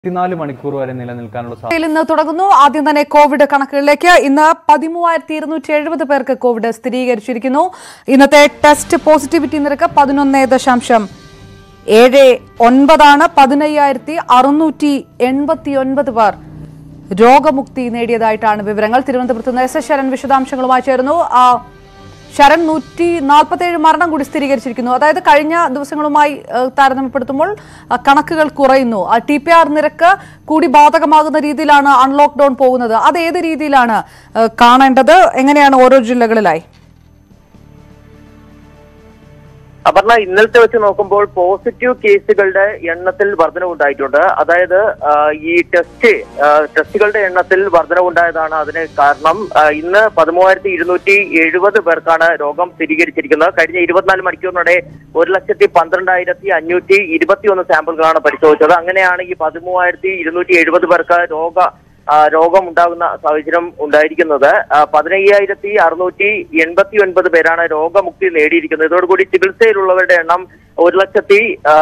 ഇരുപത്തിനാല് മണിക്കൂർ വരെ നിലനിൽക്കാനുള്ള സാധ്യത ജില്ലയിൽ ഇന്ന് തുടങ്ങുന്നു ആദ്യം തന്നെ കോവിഡ് കണക്കുകളിലേക്ക് ഇന്ന് പതിമൂവായിരത്തി ഇരുന്നൂറ്റി എഴുപത് പേർക്ക് കോവിഡ് സ്ഥിരീകരിച്ചിരിക്കുന്നു ഇന്നത്തെ ടെസ്റ്റ് പോസിറ്റിവിറ്റി നിരക്ക് പതിനൊന്ന് ദശാംശം ഏഴ് ഒൻപതാണ് പതിനയ്യായിരത്തി അറുന്നൂറ്റി എൺപത്തി ഒൻപത് പേർ രോഗമുക്തി നേടിയതായിട്ടാണ് വിവരങ്ങൾ തിരുവനന്തപുരത്ത് നിന്ന് എസ് എസ് ശരൺ വിശദാംശങ്ങളുമായി ചേരുന്നു ആ, ശരൺ നൂറ്റി നാൽപ്പത്തേഴ് മരണം കൂടി സ്ഥിരീകരിച്ചിരിക്കുന്നു അതായത് കഴിഞ്ഞ ദിവസങ്ങളുമായി ഏഹ്, താരതമ്യപ്പെടുത്തുമ്പോൾ ആ, കണക്കുകൾ കുറയുന്നു ടി പി ആർ നിരക്ക് കൂടി ബാധകമാകുന്ന രീതിയിലാണ് അൺലോക്ക് ഡൗൺ പോകുന്നത് അത് ഏത് രീതിയിലാണ് ഏഹ്, കാണേണ്ടത് എങ്ങനെയാണ് ഓരോ ജില്ലകളിലായി അപർണ ഇന്നലത്തെ വെച്ച് നോക്കുമ്പോൾ പോസിറ്റീവ് കേസുകളുടെ എണ്ണത്തിൽ വർധനവുണ്ടായിട്ടുണ്ട് അതായത് ആ, ഈ ടെസ്റ്റ് ആ, ടെസ്റ്റുകളുടെ എണ്ണത്തിൽ വർധനവുണ്ടായതാണ് അതിന് കാരണം ആ, ഇന്ന് പതിമൂവായിരത്തി ഇരുന്നൂറ്റി എഴുപത് പേർക്കാണ് രോഗം സ്ഥിരീകരിച്ചിരിക്കുന്നത് കഴിഞ്ഞ ഇരുപത്തിനാല് മണിക്കൂറിനിടെ ഒരു ലക്ഷത്തി പന്ത്രണ്ടായിരത്തി അഞ്ഞൂറ്റി ഇരുപത്തിയൊന്ന് സാമ്പിളുകളാണ് പരിശോധിച്ചത് അങ്ങനെയാണ് ഈ പതിമൂവായിരത്തി ഇരുന്നൂറ്റി എഴുപത് പേർക്ക് രോഗ ആ, രോഗം ഉണ്ടാകുന്ന സാഹചര്യം ഉണ്ടായിരിക്കുന്നത് ആ, പതിനയ്യായിരത്തി അറുന്നൂറ്റി എൺപത്തി ഒൻപത് പേരാണ് രോഗമുക്തി നേടിയിരിക്കുന്നത് ഇതോടുകൂടി ചികിത്സയിലുള്ളവരുടെ എണ്ണം ഒരു ലക്ഷത്തി ആ,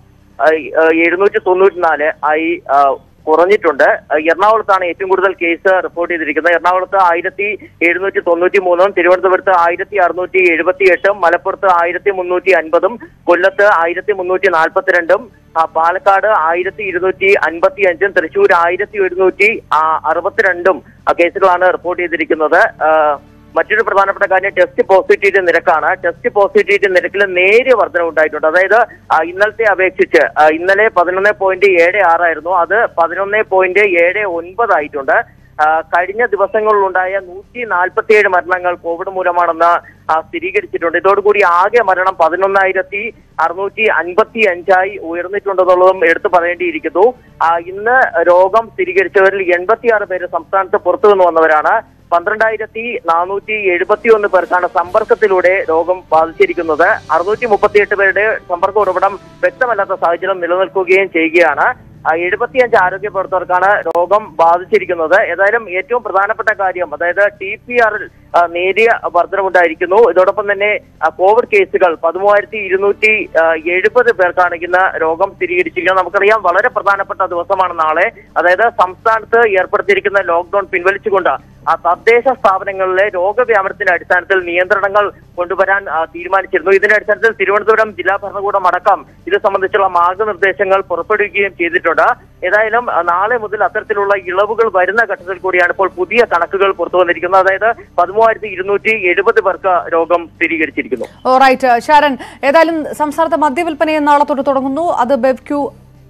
ആ, എഴുന്നൂറ്റി തൊണ്ണൂറ്റി നാല് ആയി ആ, കുറഞ്ഞിട്ടുണ്ട് ആ, എറണാകുളത്താണ് ഏറ്റവും കൂടുതൽ കേസ് റിപ്പോർട്ട് ചെയ്തിരിക്കുന്നത് എറണാകുളത്ത് ആയിരത്തി എഴുന്നൂറ്റി തൊണ്ണൂറ്റി മൂന്നും തിരുവനന്തപുരത്ത് ആയിരത്തി അറുന്നൂറ്റി എഴുപത്തി എട്ടും മലപ്പുറത്ത് ആയിരത്തി മുന്നൂറ്റി അൻപതും കൊല്ലത്ത് ആയിരത്തി മുന്നൂറ്റി നാൽപ്പത്തിരണ്ടും ആ, പാലക്കാട് ആയിരത്തി ഇരുന്നൂറ്റി അൻപത്തി അഞ്ചും തൃശ്ശൂർ ആയിരത്തി ഒരുന്നൂറ്റി അറുപത്തിരണ്ടും ആ, കേസുകളാണ് റിപ്പോർട്ട് ചെയ്തിരിക്കുന്നത് ആ, മറ്റൊരു പ്രധാനപ്പെട്ട കാര്യം ടെസ്റ്റ് പോസിറ്റിവിറ്റി നിരക്കാണ് ടെസ്റ്റ് പോസിറ്റിവിറ്റി നിരക്കിൽ നേരിയ വർധന ഉണ്ടായിട്ടുണ്ട് അതായത് ആ, ഇന്നലത്തെ അപേക്ഷിച്ച് ആ, ഇന്നലെ പതിനൊന്ന് പോയിന്റ് ഏഴ് ആറായിരുന്നു അത് പതിനൊന്ന് പോയിന്റ് ഏഴ് ഒൻപതായിട്ടുണ്ട് ആ, കഴിഞ്ഞ ദിവസങ്ങളിലുണ്ടായ നൂറ്റി നാൽപ്പത്തിയേഴ് മരണങ്ങൾ കോവിഡ് മൂലമാണെന്ന് ആ, സ്ഥിരീകരിച്ചിട്ടുണ്ട് ഇതോടുകൂടി ആകെ മരണം പതിനൊന്നായിരത്തി അറുന്നൂറ്റി അൻപത്തി അഞ്ചായി ഉയർന്നിട്ടുണ്ടെന്നുള്ളതും എടുത്തു പറയേണ്ടിയിരിക്കുന്നു ആ, ഇന്ന് രോഗം സ്ഥിരീകരിച്ചവരിൽ എൺപത്തിയാറ് പേര് സംസ്ഥാനത്ത് പുറത്തു നിന്ന് വന്നവരാണ് പന്ത്രണ്ടായിരത്തി നാനൂറ്റി എഴുപത്തി ഒന്ന് പേർക്കാണ് സമ്പർക്കത്തിലൂടെ രോഗം ബാധിച്ചിരിക്കുന്നത് അറുന്നൂറ്റി മുപ്പത്തിയെട്ട് പേരുടെ സമ്പർക്ക ഉറവിടം വ്യക്തമല്ലാത്ത സാഹചര്യം നിലനിൽക്കുകയും ചെയ്യുകയാണ് ആ, എഴുപത്തിയഞ്ച് ആരോഗ്യ പ്രവർത്തകർക്കാണ് രോഗം ബാധിച്ചിരിക്കുന്നത് ഏതായാലും ഏറ്റവും പ്രധാനപ്പെട്ട കാര്യം അതായത് ടി പി ആറിൽ നേരിയ വർധനമുണ്ടായിരിക്കുന്നു ഇതോടൊപ്പം തന്നെ ആ, കോവിഡ് കേസുകൾ പതിമൂവായിരത്തി ഇരുന്നൂറ്റി എഴുപത് പേർക്കാണ് ഇന്ന് രോഗം സ്ഥിരീകരിച്ചിരിക്കുന്നത് നമുക്കറിയാം വളരെ പ്രധാനപ്പെട്ട ദിവസമാണ് നാളെ അതായത് സംസ്ഥാനത്ത് ഏർപ്പെടുത്തിയിരിക്കുന്ന ലോക്ക്ഡൌൺ പിൻവലിച്ചുകൊണ്ട് ആ തദ്ദേശ സ്ഥാപനങ്ങളിലെ രോഗവ്യാപനത്തിന്റെ അടിസ്ഥാനത്തിൽ നിയന്ത്രണങ്ങൾ കൊണ്ടുവരാൻ ആ, തീരുമാനിച്ചിരുന്നു ഇതിന്റെ അടിസ്ഥാനത്തിൽ തിരുവനന്തപുരം ജില്ലാ ഭരണകൂടം അടക്കം ഇത് സംബന്ധിച്ചുള്ള മാർഗനിർദ്ദേശങ്ങൾ പുറപ്പെടുവിക്കുകയും ചെയ്തിട്ടുണ്ട് ഏതായാലും ആ, നാളെ മുതൽ അത്തരത്തിലുള്ള ഇളവുകൾ വരുന്ന ഘട്ടത്തിൽ കൂടിയാണ് ഇപ്പോൾ പുതിയ കണക്കുകൾ പുറത്തു വന്നിരിക്കുന്നത് അതായത് പതിമൂവായിരത്തി ഇരുന്നൂറ്റി എഴുപത് പേർക്ക് രോഗം സ്ഥിരീകരിച്ചിരിക്കുന്നു ഓ റൈറ്റ് ശരൺ ഏതായാലും സംസ്ഥാനത്ത് മദ്യവിൽപ്പനയും നാളെ തൊട്ട് തുടങ്ങുന്നു അത് ബെവ്ക്യൂ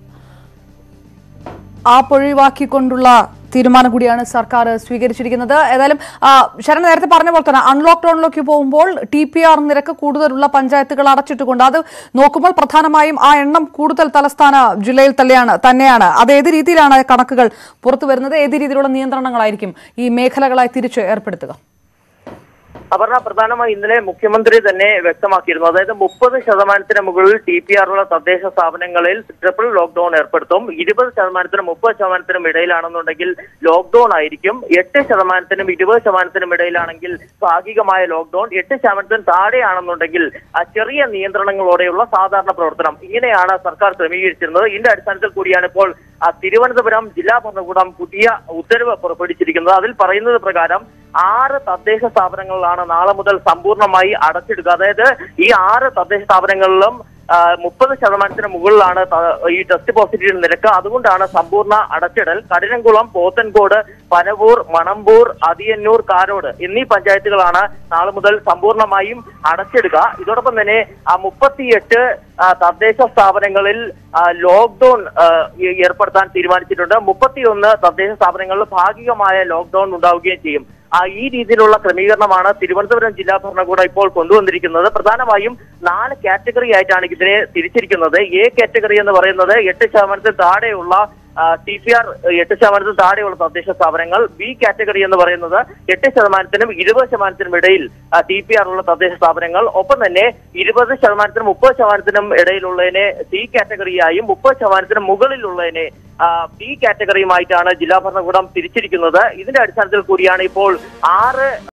ആപ്പ് ഒഴിവാക്കിക്കൊണ്ടുള്ള തീരുമാനം കൂടിയാണ് സർക്കാർ സ്വീകരിച്ചിരിക്കുന്നത് ഏതായാലും ആ, ശരൺ നേരത്തെ പറഞ്ഞ പോലെ തന്നെ അൺലോക്ക് ഡൗണിലേക്ക് പോകുമ്പോൾ ടി പി ആർ നിരക്ക് കൂടുതലുള്ള പഞ്ചായത്തുകൾ അടച്ചിട്ടുകൊണ്ട് അത് നോക്കുമ്പോൾ പ്രധാനമായും ആ എണ്ണം കൂടുതൽ തലസ്ഥാന ജില്ലയിൽ തന്നെയാണ് തന്നെയാണ് അത് ഏത് രീതിയിലാണ് കണക്കുകൾ പുറത്തു വരുന്നത് ഏത് രീതിയിലുള്ള നിയന്ത്രണങ്ങളായിരിക്കും ഈ മേഖലകളായി തിരിച്ച് ഏർപ്പെടുത്തുക അപർണ പ്രധാനമായി ഇന്നലെ മുഖ്യമന്ത്രി തന്നെ വ്യക്തമാക്കിയിരുന്നു അതായത് മുപ്പത് ശതമാനത്തിന് മുകളിൽ ടി പി ആറുള്ള തദ്ദേശ സ്ഥാപനങ്ങളിൽ ട്രിപ്പിൾ ലോക്ക്ഡൌൺ ഏർപ്പെടുത്തും ഇരുപത് ശതമാനത്തിനും മുപ്പത് ശതമാനത്തിനും ഇടയിലാണെന്നുണ്ടെങ്കിൽ ലോക്ക്ഡൌൺ ആയിരിക്കും എട്ട് ശതമാനത്തിനും ഇരുപത് ശതമാനത്തിനും ഇടയിലാണെങ്കിൽ ഭാഗികമായ ലോക്ക്ഡൌൺ എട്ട് ശതമാനത്തിന് താഴെയാണെന്നുണ്ടെങ്കിൽ ആ ചെറിയ നിയന്ത്രണങ്ങളോടെയുള്ള സാധാരണ പ്രവർത്തനം ഇങ്ങനെയാണ് സർക്കാർ ക്രമീകരിച്ചിരുന്നത് ഇതിന്റെ അടിസ്ഥാനത്തിൽ കൂടിയാണ് ഇപ്പോൾ ആ, തിരുവനന്തപുരം ജില്ലാ ഭരണകൂടം പുതിയ ഉത്തരവ് പുറപ്പെടുവിച്ചിരിക്കുന്നത് അതിൽ പറയുന്നത് പ്രകാരം ആറ് തദ്ദേശ സ്ഥാപനങ്ങളിലാണ് നാളെ മുതൽ സമ്പൂർണ്ണമായി അടച്ചിടുക അതായത് ഈ ആറ് തദ്ദേശ സ്ഥാപനങ്ങളിലും മുപ്പത് ശതമാനത്തിന് മുകളിലാണ് ത- ഈ ടെസ്റ്റ് പോസിറ്റീവ് നിരക്ക് അതുകൊണ്ടാണ് സമ്പൂർണ്ണ അടച്ചിടൽ കഠിനംകുളം പോത്തൻകോട് പനവൂർ മണമ്പൂർ അതിയന്നൂർ കാരോട് എന്നീ പഞ്ചായത്തുകളാണ് നാളെ മുതൽ സമ്പൂർണ്ണമായും അടച്ചിടുക ഇതോടൊപ്പം തന്നെ ആ മുപ്പത്തിയെട്ട് ആ, തദ്ദേശ സ്ഥാപനങ്ങളിൽ ആ, ലോക്ക്ഡൌൺ ആ, ഏ- ഏർപ്പെടുത്താൻ തീരുമാനിച്ചിട്ടുണ്ട് മുപ്പത്തിയൊന്ന് തദ്ദേശ സ്ഥാപനങ്ങളിൽ ഭാഗികമായ ലോക്ക്ഡൌൺ ഉണ്ടാവുകയും ചെയ്യും ആ ഈ രീതിയിലുള്ള ക്രമീകരണമാണ് തിരുവനന്തപുരം ജില്ലാ ഭരണകൂടം ഇപ്പോൾ കൊണ്ടുവന്നിരിക്കുന്നത് പ്രധാനമായും നാല് കാറ്റഗറി ആയിട്ടാണ് ഇതിനെ തിരിച്ചിരിക്കുന്നത് എ കാറ്റഗറി എന്ന് പറയുന്നത് എട്ട് ശതമാനത്തിൽ താഴെയുള്ള ടി പി ആർ എട്ട് ശതമാനത്തിൽ താഴെയുള്ള തദ്ദേശ സ്ഥാപനങ്ങൾ ബി കാറ്റഗറി എന്ന് പറയുന്നത് എട്ട് ശതമാനത്തിനും ഇരുപത് ശതമാനത്തിനും ഇടയിൽ ടി പി ആർ ഉള്ള തദ്ദേശ സ്ഥാപനങ്ങൾ ഒപ്പം തന്നെ ഇരുപത് ശതമാനത്തിനും മുപ്പത് ശതമാനത്തിനും ഇടയിലുള്ളതിനെ സി കാറ്റഗറിയായും മുപ്പത് ശതമാനത്തിന് മുകളിലുള്ളതിനെ ബി കാറ്റഗറിയുമായിട്ടാണ് ജില്ലാ ഭരണകൂടം തിരിച്ചിരിക്കുന്നത് ഇതിന്റെ അടിസ്ഥാനത്തിൽ കൂടിയാണ് ഇപ്പോൾ ആറ്